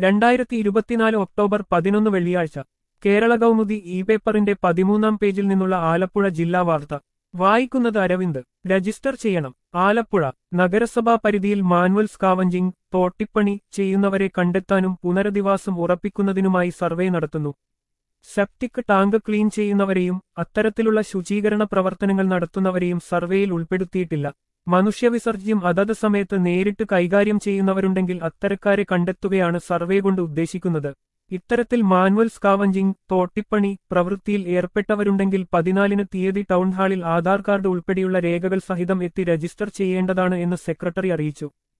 രണ്ടായിരത്തി ഇരുപത്തിനാല് ഒക്ടോബർ പതിനൊന്ന് വെള്ളിയാഴ്ച കേരള കൗമുദി ഇ പേപ്പറിന്റെ പതിമൂന്നാം പേജിൽ നിന്നുള്ള ആലപ്പുഴ ജില്ലാ വാർത്ത വായിക്കുന്നത് അരവിന്ദ് രജിസ്റ്റർ ചെയ്യണം ആലപ്പുഴ നഗരസഭാ പരിധിയിൽ മാനുവൽ സ്കാവഞ്ചിംഗ് തോട്ടിപ്പണി ചെയ്യുന്നവരെ കണ്ടെത്താനും പുനരധിവാസം ഉറപ്പിക്കുന്നതിനുമായി സർവേ നടത്തുന്നു സെപ്റ്റിക് ടാങ്ക് ക്ലീൻ ചെയ്യുന്നവരെയും അത്തരത്തിലുള്ള ശുചീകരണ പ്രവർത്തനങ്ങൾ നടത്തുന്നവരെയും സർവേയിൽ ഉൾപ്പെടുത്തിയിട്ടില്ല മനുഷ്യവിസർജ്യം അതത് സമയത്ത് നേരിട്ട് കൈകാര്യം ചെയ്യുന്നവരുണ്ടെങ്കിൽ അത്തരക്കാരെ കണ്ടെത്തുകയാണ് സർവേ കൊണ്ട് ഉദ്ദേശിക്കുന്നത് ഇത്തരത്തിൽ മാനുവൽ സ്കാവഞ്ചിംഗ് തോട്ടിപ്പണി പ്രവൃത്തിയിൽ ഏർപ്പെട്ടവരുണ്ടെങ്കിൽ പതിനാലിന് തീയതി ടൗൺഹാളിൽ ആധാർ കാർഡ് ഉൾപ്പെടെയുള്ള രേഖകൾ സഹിതം എത്തി രജിസ്റ്റർ ചെയ്യേണ്ടതാണ് എന്ന് സെക്രട്ടറി അറിയിച്ചു